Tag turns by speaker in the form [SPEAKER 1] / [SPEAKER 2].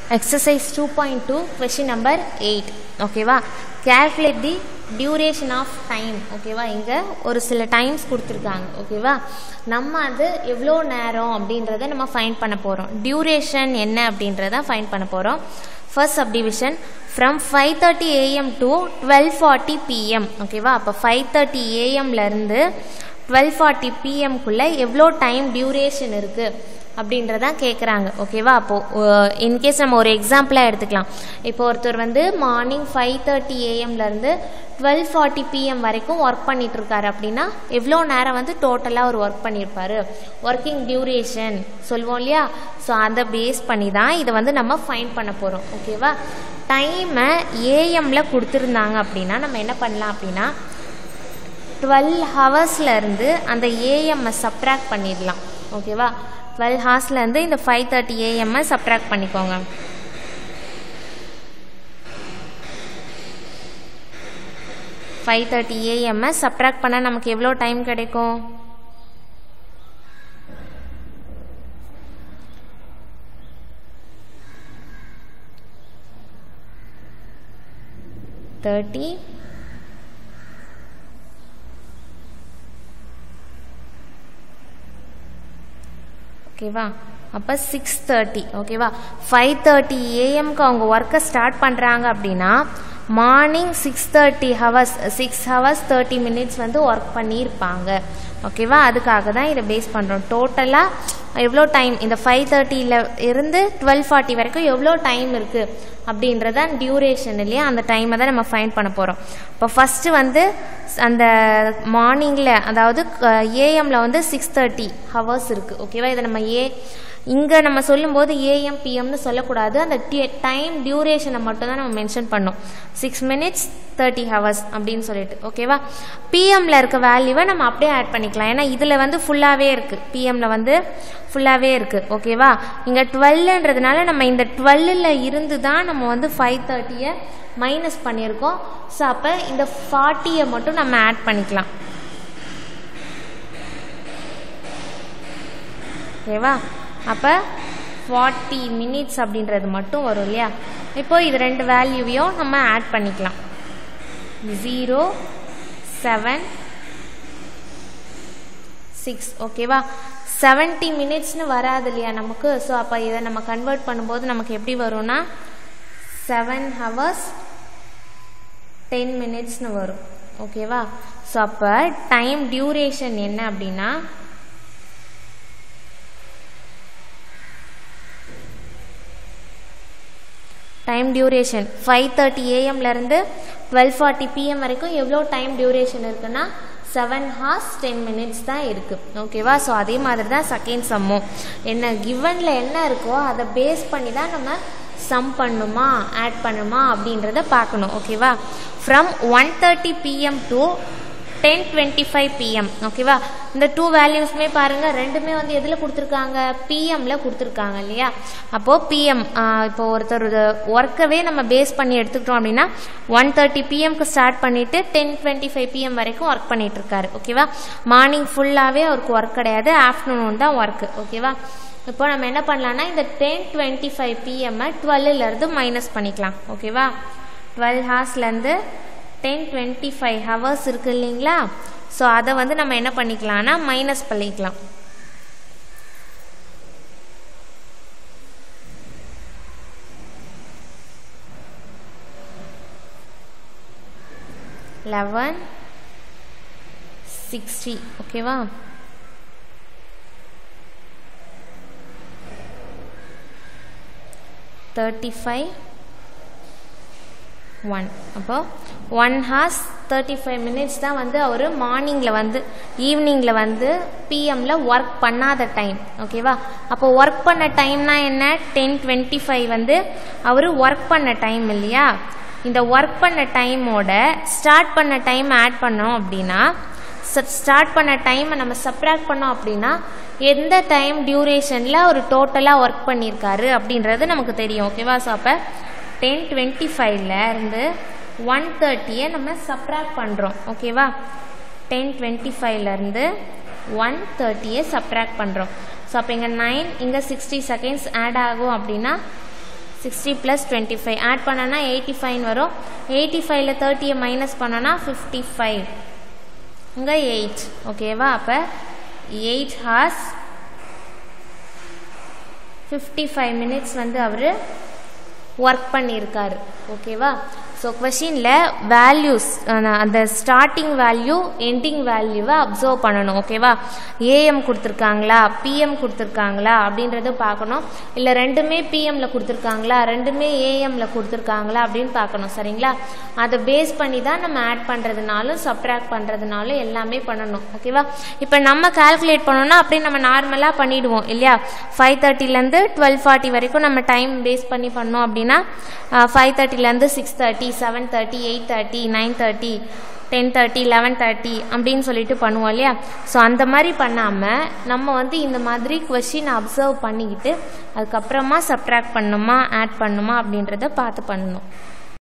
[SPEAKER 1] exercise two point two question number eight ஓகேவா calculate the duration of time ஓகேவா இங்கே ஒரு சில டைம்ஸ் கொடுத்துருக்காங்க ஓகேவா நம்ம அது எவ்வளோ நேரம் அப்படின்றத நம்ம ஃபைண்ட் பண்ண போகிறோம் டியூரேஷன் என்ன அப்படின்றத ஃபைண்ட் பண்ண போகிறோம் first subdivision from five thirty AM to twelve forty PM ஓகேவா அப்போ ஃபைவ் தேர்ட்டி ஏஎம்லேருந்து டுவெல் ஃபார்ட்டி பிஎம்குள்ளே எவ்வளோ டைம் டியூரேஷன் இருக்குது அப்படின்றதான் கேட்குறாங்க ஓகேவா அப்போது இன்கேஸ் நம்ம ஒரு எக்ஸாம்பிளாக எடுத்துக்கலாம் இப்போ ஒருத்தர் வந்து மார்னிங் ஃபைவ் தேர்ட்டி ஏஎம்லேருந்து டுவெல் ஃபார்ட்டி பிஎம் வரைக்கும் ஒர்க் பண்ணிட்டு இருக்காரு அப்படின்னா எவ்வளோ நேரம் வந்து டோட்டலாக அவர் ஒர்க் பண்ணியிருப்பாரு ஒர்க்கிங் டியூரேஷன் சொல்லுவோம் இல்லையா ஸோ அதை பேஸ் பண்ணி தான் இதை வந்து நம்ம ஃபைன் பண்ண போகிறோம் ஓகேவா டைமை ஏஎம்மில் கொடுத்துருந்தாங்க அப்படின்னா நம்ம என்ன பண்ணலாம் அப்படின்னா டுவெல் ஹவர்ஸ்லேருந்து அந்த ஏஎம்மை சப்ட்ராக்ட் பண்ணிடலாம் ஓகேவா டுவெல் ஹார்ஸ்லேருந்து இந்த ஃபைவ் தேர்ட்டி ஏஎம்மை சப்ட்ராக்ட் பண்ணிக்கோங்க ஃபைவ் தேர்ட்டி ஏஎம்மை சப்ட்ராக்ட் பண்ணால் நமக்கு எவ்வளோ டைம் கிடைக்கும் தேர்ட்டி ஓகேவா அப்போ சிக்ஸ் தேர்ட்டி ஓகேவா ஃபைவ் தேர்ட்டி ஏஎம்க்கு அவங்க ஒர்க்கை ஸ்டார்ட் பண்ணுறாங்க அப்படின்னா morning six thirty hours six hours thirty minutes வந்து ஒர்க் பண்ணியிருப்பாங்க ஓகேவா அதுக்காக தான் இதை பேஸ் பண்ணுறோம் டோட்டலாக எவ்வளோ டைம் இந்த ஃபைவ் தேர்ட்டியில் இருந்து டுவெல் ஃபார்ட்டி வரைக்கும் எவ்வளோ டைம் இருக்குது அப்படின்றத டியூரேஷன் இல்லையா அந்த டைமை தான் நம்ம ஃபைன் பண்ண போகிறோம் இப்போ ஃபஸ்ட்டு வந்து அந்த மார்னிங்கில் அதாவது ஏஎம்மில் வந்து சிக்ஸ் தேர்ட்டி ஹவர்ஸ் இருக்குது ஓகேவா இதை நம்ம ஏ இங்கே நம்ம சொல்லும்போது ஏஎம் பிஎம்னு சொல்லக்கூடாது அந்த டைம் டியூரேஷனை மட்டும் தான் நம்ம மென்ஷன் பண்ணோம் சிக்ஸ் மினிட்ஸ் தேர்ட்டி ஹவர்ஸ் அப்படின்னு சொல்லிட்டு ஓகேவா பிஎம்மில் இருக்க வேல்யூவை நம்ம அப்படியே ஆட் பண்ணிக்கலாம் ஏன்னா இதில் வந்து ஃபுல்லாகவே இருக்குது பிஎம்மில் வந்து ஃபுல்லாகவே இருக்குது ஓகேவா இங்கே டுவெல்லுன்றதுனால நம்ம இந்த டுவெல்லில் இருந்து தான் நம்ம வந்து ஃபைவ் தேர்ட்டியை மைனஸ் பண்ணியிருக்கோம் ஸோ அப்போ இந்த ஃபார்ட்டியை மட்டும் நம்ம ஆட் பண்ணிக்கலாம் ஓகேவா அப்போ ஃபார்ட்டி மினிட்ஸ் அப்படின்றது மட்டும் வரும் இல்லையா இப்போ இது ரெண்டு வேல்யூவையும் நம்ம ஆட் பண்ணிக்கலாம் ஜீரோ செவன் சிக்ஸ் ஓகேவா செவன்ட்டி மினிட்ஸ்னு வராது இல்லையா நமக்கு ஸோ அப்போ இதை நம்ம கன்வெர்ட் பண்ணும்போது நமக்கு எப்படி வரும்னா செவன் ஹவர்ஸ் டென் மினிட்ஸ்னு வரும் ஓகேவா ஸோ அப்போ டைம் டியூரேஷன் என்ன அப்படின்னா டைம் டியூரேஷன் ஃபைவ் தேர்ட்டி ஏஎம்லேருந்து டுவெல் ஃபார்ட்டி பிஎம் வரைக்கும் எவ்வளோ டைம் டியூரேஷன் இருக்குன்னா செவன் ஹார்ஸ் டென் மினிட்ஸ் தான் இருக்குது ஓகேவா ஸோ அதே மாதிரி தான் செகண்ட் சம்மும் என்ன கிவனில் என்ன இருக்கோ அதை பேஸ் பண்ணி தான் நம்ம சம் பண்ணுமா ஆட் பண்ணுமா அப்படின்றத பார்க்கணும் ஓகேவா from one thirty PM to ten twenty five PM ஓகேவா இந்த டூ வேல்யூஸ்மே பாருங்கள் ரெண்டுமே வந்து எதில் கொடுத்துருக்காங்க பிஎம்மில் கொடுத்துருக்காங்க இல்லையா அப்போது பிஎம் இப்போ ஒருத்தர் ஒர்க்கவே நம்ம பேஸ் பண்ணி எடுத்துக்கிட்டோம் அப்படின்னா ஒன் தேர்ட்டி பிஎம்க்கு ஸ்டார்ட் பண்ணிவிட்டு டென் டுவெண்ட்டி ஃபைவ் பிஎம் வரைக்கும் ஒர்க் பண்ணிட்டு இருக்காரு ஓகேவா மார்னிங் ஃபுல்லாகவே அவருக்கு ஒர்க் கிடையாது ஆஃப்டர்நூன் தான் ஒர்க்கு ஓகேவா இப்போ நம்ம என்ன பண்ணலாம்னா இந்த டென் டுவெண்ட்டி ஃபைவ் பிஎம்மை டுவெல்லிருந்து மைனஸ் பண்ணிக்கலாம் ஓகேவா டுவெல் ஹார்ஸ்லேருந்து டென் டுவெண்ட்டி ஃபைவ் ஹவர்ஸ் இருக்குது இல்லைங்களா ஸோ அதை வந்து நம்ம என்ன பண்ணிக்கலாம்னா மைனஸ் பண்ணிக்கலாம் லெவன் சிக்ஸ்டி ஓகேவா தேர்ட்டி ஃபைவ் ஒன் அப்போ one hours thirty five minutes தான் வந்து அவர் மார்னிங்கில் வந்து ஈவினிங்கில் வந்து பிஎம்மில் ஒர்க் பண்ணாத டைம் ஓகேவா அப்போ ஒர்க் பண்ண டைம்னா என்ன டென் டுவெண்ட்டி ஃபைவ் வந்து அவர் ஒர்க் பண்ண டைம் இல்லையா இந்த ஒர்க் பண்ண டைமோட ஸ்டார்ட் பண்ண டைம் ஆட் பண்ணோம் அப்படின்னா ஸ்டார்ட் பண்ண டைமை நம்ம சப்ராக்ட் பண்ணோம் அப்படின்னா எந்த டைம் டியூரேஷனில் ஒரு டோட்டலாக ஒர்க் பண்ணியிருக்காரு அப்படின்றது நமக்கு தெரியும் ஓகேவா ஸோ அப்போ டென் டுவெண்ட்டி ஃபைவ்ல இருந்து ஒன் தேர்ட்டியை நம்ம சப்ராக்ட் பண்ணுறோம் ஓகேவா டென் டுவெண்ட்டி ஃபைவ்லேருந்து ஒன் தேர்ட்டியை சப்ராக்ட் பண்ணுறோம் ஸோ அப்போ இங்கே நைன் இங்கே சிக்ஸ்டி செகண்ட்ஸ் ஆட் ஆகும் அப்படின்னா sixty plus twenty five add பண்ணனா எயிட்டி ஃபைவ்னு வரும் எயிட்டி ஃபைவ்ல தேர்ட்டியை மைனஸ் பண்ணோன்னா ஃபிஃப்டி ஃபைவ் இங்கே எயிட் ஓகேவா அப்போ eight hours fifty five minutes வந்து அவர் ஒர்க் பண்ணியிருக்காரு ஓகேவா ஸோ கொஷினில் வேல்யூஸ் அந்த ஸ்டார்டிங் வேல்யூ எண்டிங் வேல்யூவை அப்சர்வ் பண்ணணும் ஓகேவா ஏஎம் கொடுத்துருக்காங்களா பிஎம் கொடுத்துருக்காங்களா அப்படின்றத பார்க்கணும் இல்லை ரெண்டுமே பிஎம்மில் கொடுத்துருக்காங்களா ரெண்டுமே ஏஎம்மில் கொடுத்துருக்காங்களா அப்படின்னு பார்க்கணும் சரிங்களா அதை பேஸ் பண்ணி தான் நம்ம ஆட் பண்ணுறதுனாலும் சப்ட்ராக்ட் பண்ணுறதுனாலும் எல்லாமே பண்ணணும் ஓகேவா இப்போ நம்ம கால்குலேட் பண்ணோம்னா அப்படியே நம்ம நார்மலாக பண்ணிவிடுவோம் இல்லையா ஃபைவ் தேர்ட்டிலேருந்து டுவெல் ஃபார்ட்டி வரைக்கும் நம்ம டைம் பேஸ் பண்ணி பண்ணோம் அப்படின்னா ஃபைவ் தேர்ட்டிலேருந்து six thirty seven thirty eight thirty nine thirty ten thirty eleven thirty அப்படின்னு சொல்லிட்டு பண்ணுவோம் இல்லையா ஸோ அந்த மாதிரி பண்ணாமல் நம்ம வந்து இந்த மாதிரி கொஷின் அப்சர்வ் பண்ணிக்கிட்டு அதுக்கப்புறமா சப்ட்ராக்ட் பண்ணணுமா ஆட் பண்ணணுமா அப்படின்றத பார்த்து பண்ணணும்